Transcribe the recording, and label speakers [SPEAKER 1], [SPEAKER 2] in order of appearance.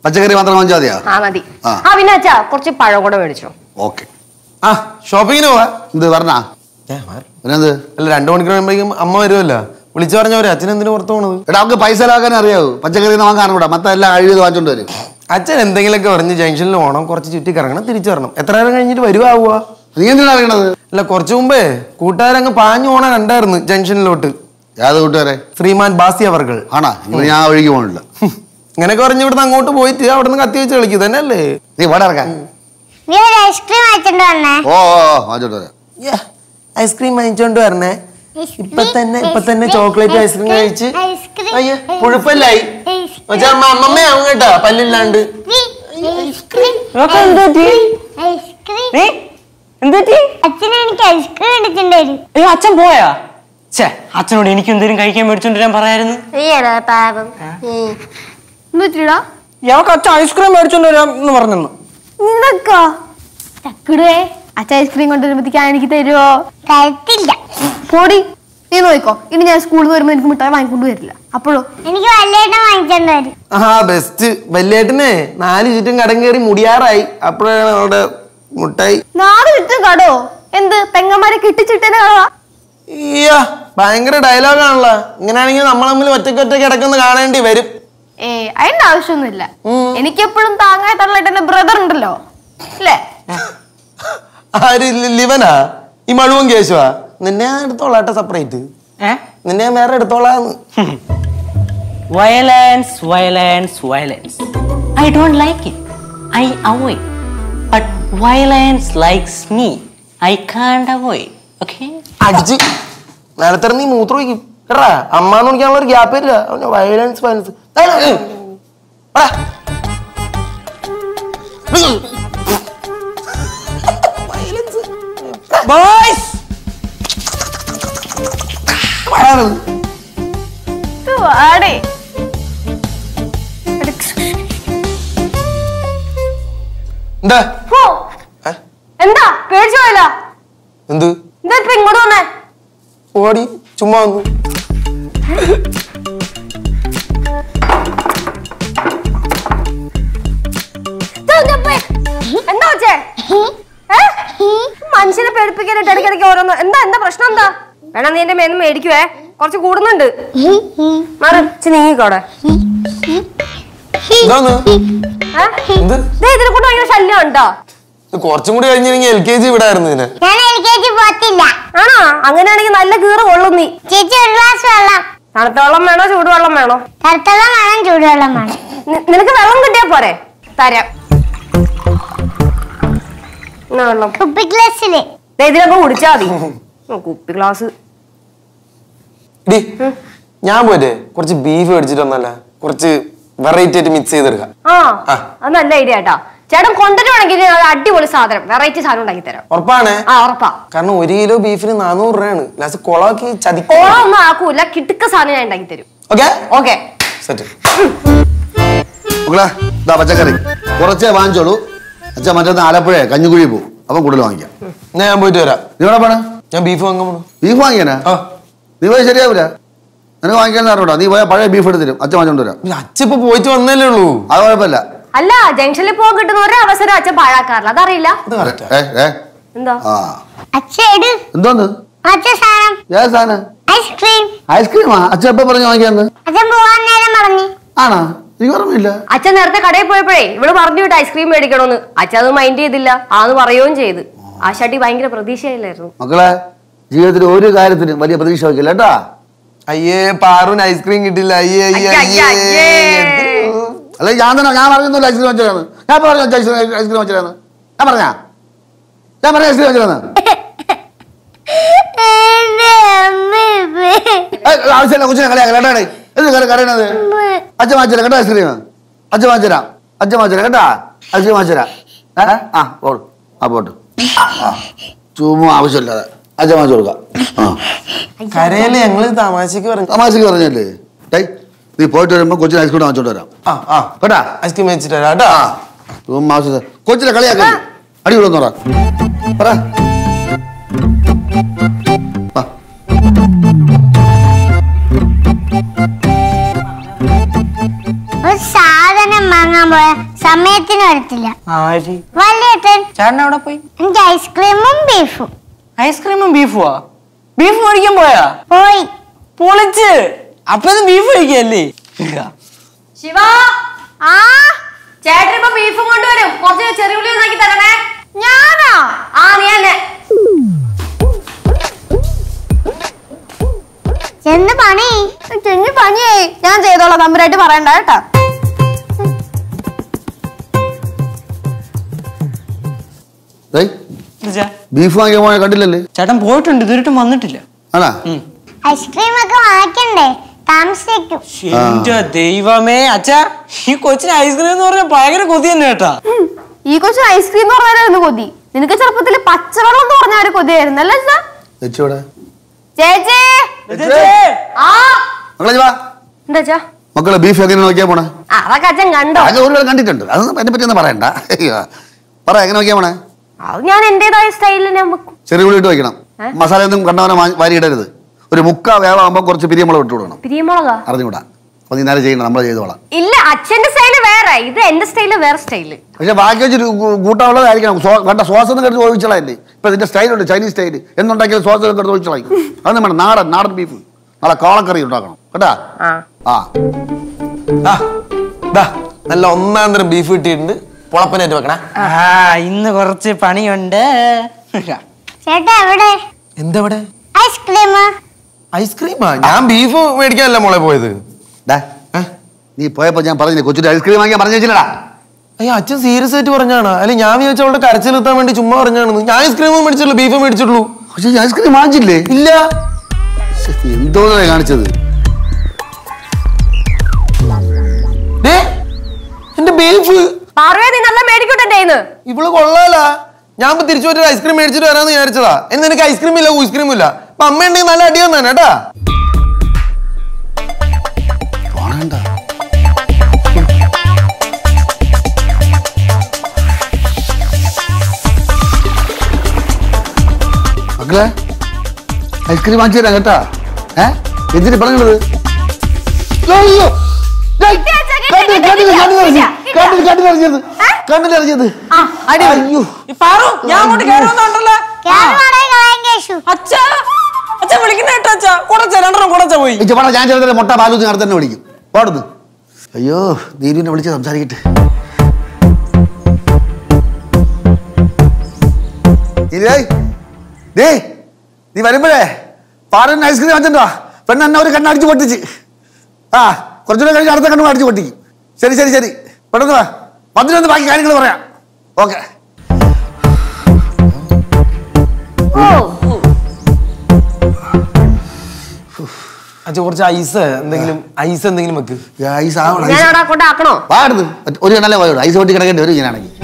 [SPEAKER 1] പച്ചക്കറി മാത്രം വാങ്ങിച്ചാൽ മതിയാ
[SPEAKER 2] ആ മതി
[SPEAKER 1] ആ.
[SPEAKER 2] ആ പിന്നെ അച്ഛാ കുറച്ച് പഴം കൂടെ മേടിച്ചോ
[SPEAKER 1] ഓക്കെ
[SPEAKER 3] ആ ഷോപ്പിങ്ങിന് പോവാ
[SPEAKER 1] എന്ത് പറഞ്ഞാ പിന്നെന്ത്
[SPEAKER 3] അല്ല രണ്ടു മണിക്കൂർ കഴിയുമ്പോഴേക്കും അമ്മ വരുമല്ലോ വിളിച്ചു പറഞ്ഞവര് അച്ഛൻ എന്തിനു പുറത്തു പോണത്
[SPEAKER 1] എടാ അവർക്ക് പൈസ ലാക്കാൻ അറിയാവൂ പച്ചക്കറി ഒന്നും വാങ്ങാൻ കൂടാ മൊത്തം എല്ലാം അഴിവ് വാങ്ങിച്ചോണ്ട് വരും
[SPEAKER 3] അച്ഛൻ എന്തെങ്കിലുമൊക്കെ പറഞ്ഞ് ജംഗ്ഷനിൽ പോകണം കുറച്ച് ചുറ്റി കറങ്ങണം തിരിച്ചു വരണം എത്ര നേരം കഴിഞ്ഞിട്ട് വരുവാവുക
[SPEAKER 1] നീ എന്തിനാ അറിയണത്
[SPEAKER 3] അല്ല കുറച്ചു മുമ്പേ കൂട്ടുകാരങ്ങ് പാഞ്ഞു പോണ കണ്ടായിരുന്നു ജംഗ്ഷനിലോട്ട്
[SPEAKER 1] യാത് കൂട്ടുകാരെ
[SPEAKER 3] ശ്രീമാൻ ബാസി അവർകൾ
[SPEAKER 1] ആണാ ഇവന് ഞാൻ ആ വഴിക്ക് പോകണില്ല
[SPEAKER 3] ഇങ്ങനെയൊക്കെ പറഞ്ഞ് ഇവിടുന്ന് അങ്ങോട്ട് പോയിട്ട് അവിടെ നിന്ന് കത്തി വെച്ച് കളിക്കും തന്നെ അല്ലേ
[SPEAKER 1] നീ ഇവിടെ ഇറക്കാൻ
[SPEAKER 4] നീ ഒരു ഐസ്ക്രീം അയച്ചിട്ട് വന്നേ
[SPEAKER 1] ഓ ഓ ഓ, വാങ്ങിച്ചോണ്ട് വരാം
[SPEAKER 3] ഐസ്ക്രീം വാങ്ങിച്ചോണ്ട് വരണേ ഇപ്പൊ തന്നെ ഇപ്പൊ തന്നെ
[SPEAKER 4] ഐസ്ക്രീം,
[SPEAKER 3] ചോക്ലേറ്റ് ഐസ്ക്രീം കഴിച്ച്
[SPEAKER 4] ഐസ്ക്രീം,
[SPEAKER 3] അയ്യ
[SPEAKER 4] ഐസ്ക്രീം,
[SPEAKER 3] പുഴുപ്പല്ലായി
[SPEAKER 4] ഐസ്ക്രീം,
[SPEAKER 3] മച്ചാ അമ്മമ്മയാവും കേട്ടാ പല്ലില്ലാണ്ട്
[SPEAKER 4] ഐസ്ക്രീം,
[SPEAKER 5] ഇവക്ക് എന്ത് പറ്റി?
[SPEAKER 4] ഐസ്ക്രീം.
[SPEAKER 5] ഏ എന്തുപറ്റി
[SPEAKER 4] അച്ഛന് എനിക്ക് ഐസ്ക്രീം എടുത്തിട്ടുണ്ടായിരുന്നു
[SPEAKER 5] അയ്യോ അച്ഛൻ പോയാ ഛേ അച്ഛനോട് എനിക്ക് എന്തെങ്കിലും കഴിക്കാൻ മേടിച്ചോണ്ട് ഞാൻ പറയായിരുന്നു
[SPEAKER 2] നീയടാ പാപം എന്നിട്ടാ
[SPEAKER 5] ഇയാൾക്ക് അച്ഛൻ ഐസ്ക്രീം മേടിച്ചോണ്ട് വരാം എന്ന് പറഞ്ഞു
[SPEAKER 2] നിനക്കോ തക്കിടേ അച്ഛ ഐസ്ക്രീം കൊണ്ടുവരുമ്പത്തേക്ക് എനിക്ക് തരുമോ
[SPEAKER 4] തരത്തില്ല
[SPEAKER 2] പോടി നീ നോക്കോ ഇനി ഞാൻ സ്കൂളിൽ നിന്ന് വരുമ്പോൾ എനിക്ക് മിഠായി വാങ്ങിക്കൊണ്ട് വരില്ല അപ്പോഴോ
[SPEAKER 4] എനിക്ക് വല്ലേട്ടൻ വാങ്ങിച്ചോണ്ട് വരും
[SPEAKER 3] ആ ബെസ്റ്റ് വല്യേട്ടനെ നാല് ചുറ്റും കടം കയറി മുടിയാറായി അപ്പോഴാണ് അവിടെ മുട്ടായി
[SPEAKER 2] നാല് ചുറ്റും കടോ എന്ത് പെങ്ങന്മാരെ കിട്ടിച്ചിട്ടേനെ കടവാ
[SPEAKER 3] ഈയാ ഭയങ്കര ഡയലോഗാണല്ലോ ഇങ്ങനെയാണെങ്കിൽ നമ്മൾ തമ്മിൽ ഒറ്റയ്ക്ക് ഒറ്റയ്ക്ക് കിടക്കുന്ന കാണേണ്ടി വരും
[SPEAKER 2] ഏ അതിന്റെ ആവശ്യമൊന്നുമില്ല എനിക്കെപ്പോഴും താങ്ങായിട്ടുള്ള എന്റെ ബ്രദർ ഉണ്ടല്ലോ അല്ലേ
[SPEAKER 3] ആര് ലി- ലിവനാ ഈ മഴുവും കേശുവാ നിന്നെ ഞാൻ എടുത്തോളാട്ടെ സെപ്പറേറ്റ്
[SPEAKER 5] ഏ
[SPEAKER 3] നിന്നെ ഞാൻ വേറെ എടുത്തോളാന്ന്
[SPEAKER 5] violence violence violence I don't like it I avoid but violence likes me I can't avoid okay
[SPEAKER 3] അടിച്ച് നേരത്തെ നീ മൂത്രം ഒഴിക്കും കേട്ടാ അമ്മാന്ന് വിളിക്കാനുള്ള ഒരു ഗ്യാപ്പ് ഇല്ല വയലൻസ് വയലൻസ്
[SPEAKER 5] ബോയ്സ്
[SPEAKER 2] വാടേ
[SPEAKER 3] എന്താ
[SPEAKER 2] ഹോ,
[SPEAKER 3] ഏ?
[SPEAKER 2] എന്താ പേടിച്ചു പോയല്ല
[SPEAKER 3] എന്ത്
[SPEAKER 2] എന്താ ഇപ്പൊ ഇങ്ങോട്ട് വന്നേ
[SPEAKER 3] ഓടി ചുമ്മാ വന്നു
[SPEAKER 2] എന്താ വെച്ചേ ഏ? മനുഷ്യനെ പേടിപ്പിക്കാനായിട്ട് ഇടയ്ക്കിടയ്ക്ക് ഓരോന്ന് എന്താ എന്താ പ്രശ്നം എന്താ വേണം നീ എന്റെ മേന്ന് മേടിക്കുവേ കുറച്ച് കൂടുന്നുണ്ട് മാറി ഇച്ചിരി നീങ്ങിക്കോടെ
[SPEAKER 3] എന്താന്ന്
[SPEAKER 2] ഏ?
[SPEAKER 3] എന്ത്
[SPEAKER 2] ദേ ഇതിനെ കൊണ്ട് ഭയങ്കര ശല്യം ഉണ്ടോ
[SPEAKER 3] ഇത് കുറച്ചും കൂടി കഴിഞ്ഞിരുന്നെങ്കിൽ എൽ കെ ജി വിടായിരുന്നു ഇതിനെ
[SPEAKER 4] ഞാൻ എൽ കെ ജി പോത്തില്ല
[SPEAKER 2] ആണോ അങ്ങനെയാണെങ്കിൽ നല്ല കീറ് കൊള്ളും നീ
[SPEAKER 4] ചേച്ചി ഒരു ഗ്ലാസ് വെള്ളം
[SPEAKER 2] തണുത്ത വെള്ളം വേണോ ചൂടുവെള്ളം വേണോ
[SPEAKER 4] തണുത്തവെള്ളം വേണം ചൂടുവെള്ളം വേണം
[SPEAKER 2] നി- നിനക്ക് വെള്ളം കിട്ടിയാ പോരെ തരാം എന്നാ വെള്ളം
[SPEAKER 4] കുപ്പി ഗ്ലാസ്സില്
[SPEAKER 2] ദേ ഇതിലൊക്കെ കുടിച്ചാ മതി ഉം, കുപ്പി ഗ്ലാസ്
[SPEAKER 3] ഡി ഞാൻ പോയിട്ട് കുറച്ച് ബീഫ് മേടിച്ചിട്ട് വന്നല്ല കുറച്ച് വെറൈറ്റി ആയിട്ട് മിക്സ് ചെയ്തെടുക്കാം
[SPEAKER 2] ആ
[SPEAKER 3] ആ.
[SPEAKER 2] അത് നല്ല ഐഡിയ കേട്ടാ ചേട്ടൻ കൊണ്ടുവരുവാണെങ്കിൽ അത് അടിപൊളി സാധനം വെറൈറ്റി സാധനം ഉണ്ടാക്കി തരാം
[SPEAKER 3] ഉറപ്പാണേ
[SPEAKER 2] ആ ഉറപ്പാ
[SPEAKER 3] കാരണം ഒരു കിലോ ബീഫിന് നാനൂറ് രൂപയാണ് ലാസ്റ്റ് കൊളാക്കി ചതിക്കും
[SPEAKER 2] ഓളം ഒന്നും ആക്കൂല കിട്ടുക്ക സാധനം ഞാൻ ഉണ്ടാക്കി തരും
[SPEAKER 3] ഓക്കെ
[SPEAKER 2] ഓക്കെ
[SPEAKER 3] സെറ്റ്
[SPEAKER 1] മക്കളെ ഇതാ പച്ചക്കറി കുറച്ചേ വാങ്ങിച്ചോളൂ അച്ഛൻ മറ്റൊന്ന് ആലപ്പുഴ കഞ്ഞിക്കുഴി പോകും അപ്പം കൂടുതൽ വാങ്ങിക്കാം
[SPEAKER 3] എന്നാ ഞാൻ പോയിട്ട് വരാം
[SPEAKER 1] നീ എവിടെ പോണേ
[SPEAKER 3] ഞാൻ ബീഫ് വാങ്ങാൻ പോണു
[SPEAKER 1] ബീഫ് വാങ്ങിയാനാ
[SPEAKER 3] ആ
[SPEAKER 1] നീ പോയി ശരിയാവില്ല നിനക്ക് വാങ്ങിക്കാൻ അറിഞ്ഞൂടാ നീ പോയാൽ പഴയ ബീഫ് എടുത്തിരും അച്ഛൻ വാങ്ങിച്ചോണ്ട് വരാം
[SPEAKER 3] പിന്നെ അച്ഛൻ ഇപ്പൊ പോയിട്ട് വന്നല്ലേ ഉള്ളൂ
[SPEAKER 1] അത് കുഴപ്പമില്ല
[SPEAKER 2] അല്ല ജംഗ്ഷനിൽ പോകാൻ കിട്ടുന്ന ഒരു അവസരം അച്ഛൻ പാഴാക്കാറില്ല അതറിയില്ല
[SPEAKER 3] അത് കറക്റ്റാ
[SPEAKER 1] ഏ ഏ
[SPEAKER 2] എന്താ
[SPEAKER 1] ആ
[SPEAKER 4] അച്ഛ എടു
[SPEAKER 1] എന്തോന്ന്
[SPEAKER 4] അച്ഛ സാധനം
[SPEAKER 1] ഏത് സാധനം
[SPEAKER 4] ഐസ്ക്രീം
[SPEAKER 1] ഐസ്ക്രീമാ അച്ഛൻ എപ്പോ പറഞ്ഞു വാങ്ങിക്കാന്ന്
[SPEAKER 4] അച്ഛൻ പോവാൻ നേരം പറഞ്ഞു
[SPEAKER 1] ആണോ നീ ഓർമ്മയില്ല
[SPEAKER 2] അച്ഛൻ നേരത്തെ കടയിൽ പോയപ്പോഴേ ഇവള് പറഞ്ഞു വിട്ട് ഐസ്ക്രീം മേടിക്കണോന്ന് അച്ഛൻ അത് മൈൻഡ് ചെയ്തില്ല ആന്ന് പറയുകയും ചെയ്ത് ആശാട്ടി ഭയങ്കര പ്രതീക്ഷയില്ലായിരുന്നു
[SPEAKER 1] മക്കളെ ജീവിതത്തിൽ ഒരു കാര്യത്തിനും വലിയ പ്രതീക്ഷ വയ്ക്കില്ല കേട്ടാ
[SPEAKER 3] അയ്യേ പാറുവിന് ഐസ്ക്രീം കിട്ടില്ല അയ്യേ അയ്യേ
[SPEAKER 2] അയ്യ,
[SPEAKER 3] അയ്യേ
[SPEAKER 2] അയ്യേ.
[SPEAKER 1] അല്ലെ ഞാൻ തന്നെ ഞാൻ പറഞ്ഞൊന്നുമില്ല ഐസ്ക്രീം വെച്ചാണ് ഞാൻ പറഞ്ഞു ഐസ്ക്രീം ഐസ്ക്രീം വെച്ചാണ് ഞാൻ പറഞ്ഞാ ഞാൻ പറഞ്ഞ ഐസ്ക്രീം വെച്ചാണ്
[SPEAKER 4] എന്റെ അമ്മ
[SPEAKER 1] ആവശ്യമില്ല കൊച്ചിനെ കളിയാ കേട്ടാണ് എന്ത് കളി കറിയണത് അച്ഛൻ വാങ്ങിച്ചരാം കേട്ടോ ഐസ്ക്രീം അച്ഛൻ വാങ്ങിച്ചരാം അച്ഛൻ വാങ്ങിച്ചരാം കേട്ടാ ഐസ്ക്രീം വാങ്ങിച്ചരാം ഏ ആ പോൾ ആ പോട്ട് ആ ചുമ്മാ ആവശ്യമില്ലാതെ അച്ഛൻ വാങ്ങിച്ചു കൊടുക്കാം ആ
[SPEAKER 3] കരയല്ലേ ഞങ്ങള് തമാശക്ക് പറഞ്ഞു
[SPEAKER 1] തമാശക്ക് പറഞ്ഞല്ലേ ടൈ നീ പോയിട്ട് വരുമ്പോൾ കൊച്ചിന് ഐസ്ക്രീം വാങ്ങിച്ചോണ്ട് വരാം
[SPEAKER 3] ആ ആ
[SPEAKER 1] കേട്ടാ
[SPEAKER 3] ഐസ്ക്രീം വെച്ചിട്ട് വരാം കേട്ടോ
[SPEAKER 1] ആ ചുമ്മാ ആവശ്യമില്ല കൊച്ചിനെ കളിയാക്കി അടിപൊളി പറ പറ വാ.
[SPEAKER 4] ഒരു സാധനം വാങ്ങാൻ വാങ്ങാൻ പോയ സമയത്തിന് വരത്തില്ല
[SPEAKER 5] ആര്
[SPEAKER 4] വലിയേട്ടൻ
[SPEAKER 5] ചേട്ടൻ എവിടെ പോയി
[SPEAKER 4] എനിക്ക് ഐസ്ക്രീമും ബീഫും
[SPEAKER 5] ഐസ്ക്രീമും ബീഫുവാ ബീഫ് മേടിക്കാൻ പോയാ
[SPEAKER 4] പോയി
[SPEAKER 5] പൊളിച്ച് അപ്പൊ ഇത് ബീഫ് കഴിക്കല്ലേ
[SPEAKER 2] ശിവ ആ ചേട്ടൻ ഇപ്പൊ ബീഫും കൊണ്ടുവരും കുറച്ച് ചെറിയുള്ളി ഉണ്ടാക്കി തരണേ ഞാനോ ആ നീ തന്നെ
[SPEAKER 4] ചെന്ന് പണി
[SPEAKER 2] ചെഞ്ഞു പനിയേ ഞാൻ ചെയ്തോളാം തമ്പുരായിട്ട് പറയണ്ട കേട്ടോ
[SPEAKER 1] ഏയ് ബീഫ് വാങ്ങിക്കാൻ പോയ കണ്ടില്ലല്ലേ
[SPEAKER 5] ചേട്ടൻ പോയിട്ടുണ്ട് ഇതുവരെട്ടും വന്നിട്ടില്ല
[SPEAKER 1] ആണാ
[SPEAKER 4] ഐസ്ക്രീം ഒക്കെ വാങ്ങിക്കണ്ടേ താമസിക്കും
[SPEAKER 5] എന്റെ ദൈവമേ അച്ഛാ ഈ കൊച്ചിന് ഐസ്ക്രീം എന്ന് പറഞ്ഞാൽ ഭയങ്കര കൊതി തന്നെ കേട്ടാ
[SPEAKER 2] ഈ കൊച്ചു ഐസ്ക്രീം എന്ന് പറഞ്ഞാലായിരുന്നു കൊതി നിനക്ക് ചെറുപ്പത്തിൽ പച്ചവെള്ളം എന്ന് പറഞ്ഞ ഒരു കൊതിയായിരുന്നു അല്ലേ അച്ഛാ?
[SPEAKER 1] വെച്ചോടെ
[SPEAKER 2] ചേച്ചി ആ
[SPEAKER 1] മക്കളെ വാ
[SPEAKER 2] എന്താ അച്ഛാ
[SPEAKER 1] മക്കളെ ബീഫ് എങ്ങനെ നോക്കിയാ പോണേ
[SPEAKER 2] ആ, അതൊക്കെ അച്ഛൻ കണ്ടോ
[SPEAKER 1] അത് ഒരു കണ്ടിട്ടുണ്ട് അതൊന്നും എന്നെ പറ്റി ഒന്നും പറയണ്ട അയ്യോ. പറ എങ്ങനെ നോക്കിയാ പോണേ
[SPEAKER 2] അത് ഞാൻ എന്റേതായ സ്റ്റൈലിൽ ഞാൻ വെക്കും
[SPEAKER 1] ചെറിയ ഉള്ളി ഇട്ട് വയ്ക്കണം മസാല ഒന്നും കണ്ടവനെ വാരി ഇടരുത് ഒരു മുക്ക വേവാകുമ്പോൾ കുറച്ച് പിരിയമുളക് ഇട്ട് കൊടുക്കണം
[SPEAKER 2] പിരിയമുളകാ
[SPEAKER 1] അറിഞ്ഞുകൂടാ അപ്പൊ നീ നേരെ ചെയ്യണം നമ്മൾ ചെയ്തോളാം
[SPEAKER 2] ഇല്ല അച്ഛന്റെ സ്റ്റൈല് വേറെ ഇത് എന്റെ സ്റ്റൈല് വേറെ സ്റ്റൈല്
[SPEAKER 1] പക്ഷെ ബാക്കി വെച്ച് കൂട്ടാനുള്ളതായിരിക്കണം സോ വേണ്ട ശ്വാസം ഒന്നും കരുതി ഒഴിച്ചളയല്ലേ ഇപ്പൊ ഇതിന്റെ സ്റ്റൈലുണ്ട് ചൈനീസ് സ്റ്റൈല് എന്നുണ്ടാക്കിയാൽ ശ്വാസം ഒക്കെ കരുതി ഒഴിച്ചളായി അതൊന്നും വേണം നാടൻ നാടൻ ബീഫ് നാളെ കാളക്കറി ഉണ്ടാക്കണം കേട്ടാ
[SPEAKER 2] ആ
[SPEAKER 1] ആ
[SPEAKER 3] ആ, ദാ, നല്ല ഒന്നാം തരം ബീഫ് കിട്ടിയിട്ടുണ്ട് പൊളപ്പനായിട്ട് വെക്കണേ
[SPEAKER 5] ആ ഇന്ന് കുറച്ച് പണിയുണ്ട്
[SPEAKER 4] ചേട്ടാ എവിടെ
[SPEAKER 3] എന്താ ഇവിടെ
[SPEAKER 4] ഐസ്ക്രീം
[SPEAKER 3] ഐസ്ക്രീമാ ഞാൻ ബീഫ് മേടിക്കാനല്ല മോളെ പോയത്
[SPEAKER 1] ഡാ
[SPEAKER 3] ഏ?
[SPEAKER 1] നീ പോയപ്പോ ഞാൻ പറഞ്ഞില്ലേ കൊച്ചിന്റെ ഐസ്ക്രീം വാങ്ങിയാൽ പറഞ്ഞു വെച്ചില്ലടാ
[SPEAKER 3] അയ്യോ അച്ഛൻ സീരിയസ് ആയിട്ട് പറഞ്ഞാണ് അല്ലെ ഞാൻ വിചാരിച്ച അവളുടെ കരച്ചിൽ നിർത്താൻ വേണ്ടി ചുമ്മാ പറഞ്ഞാണ് ഞാൻ ഐസ്ക്രീമും മേടിച്ചുള്ളൂ ബീഫും മേടിച്ചിട്ടുള്ളൂ
[SPEAKER 1] പക്ഷെ ഐസ്ക്രീം വാങ്ങിച്ചില്ലേ
[SPEAKER 3] ഇല്ല
[SPEAKER 1] ശ്ശെ, എന്തോ കാണിച്ചത്
[SPEAKER 3] ദേ, എന്റെ ബീഫ്
[SPEAKER 2] പാർവേ നീ നല്ല മേടിക്കട്ടെ എന്റെ കയ്യിന്ന്.
[SPEAKER 3] ഇവള് കൊള്ളാല ഞാൻ ഇപ്പൊ തിരിച്ചു പോയിട്ട് ഐസ്ക്രീം മേടിച്ചിട്ട് വരാന്ന് വിചാരിച്ചതാ എന്ന് എനിക്ക് ഐസ്ക്രീം ഇല്ല ഐസ്ക്രീം ഇല്ല അപ്പൊ അമ്മ ഉണ്ടെങ്കിൽ നല്ല അടി വന്നേ കേട്ടാ
[SPEAKER 1] കാണണ്ട മക്കളെ ഐസ്ക്രീം വാങ്ങിച്ചു തരാം കേട്ടാ ഏ എന്തിനു പറഞ്ഞത് അയ്യോ ഡേയ്, കണ്ണിൽ- കണ്ണിൽ- കണ്ണിൽ എറിഞ്ഞ്. കണ്ണിൽ- കണ്ണിൽ എറിഞ്ഞത്. കണ്ണിൽ എറിഞ്ഞത്. അയ്യോ
[SPEAKER 5] ഞാൻ അങ്ങോട്ട് കയറുന്നുണ്ടല്ലോ
[SPEAKER 4] കേശു
[SPEAKER 5] അച്ഛാ അച്ഛൻ വിളിക്കുന്ന കേട്ടോ അച്ഛാ കുടച്ച രണ്ടെണ്ണം കുടച്ച പോയി
[SPEAKER 1] ഈ ചുമട ഞാൻ ചെറുതെ മുട്ട പാലൂത്തി നട തന്നെ വിളിക്കും പാടുന്നു അയ്യോ നീരുവിനെ വിളിച്ച് സംസാരിക്കട്ടെ നീരുവേ, ദേ നീ വരുമ്പോഴേ പാടൻ ഐസ്ക്രീം വാങ്ങിച്ചോ പെണ്ണ് എന്നെ ഒരു കണ്ണടിച്ച് പൊട്ടിച്ച് ആ കുറച്ചുകൂടെ കഴിഞ്ഞ് അടുത്ത കണ്ണു അടിച്ച് പൊട്ടിക്കും ശരി ശരി ശരി പെട്ടെന്ന് വാ പതിനൊന്ന് ബാക്കി കാര്യങ്ങൾ പറയാം ഓക്കെ
[SPEAKER 3] അച്ഛൻ കുറച്ച് ഐസ് എന്തെങ്കിലും ഐസ് എന്തെങ്കിലും വെക്ക്
[SPEAKER 1] ഐസ് ആവണം
[SPEAKER 2] ഞാൻ അവിടെ കൊണ്ട് ആക്കണോ
[SPEAKER 1] വാടുന്നു ഒരു കണ്ണല്ലേ പോയുള്ളൂ ഐസ് പൊട്ടി കിടക്കേണ്ടി വരും ഇങ്ങനെയാണെങ്കിൽ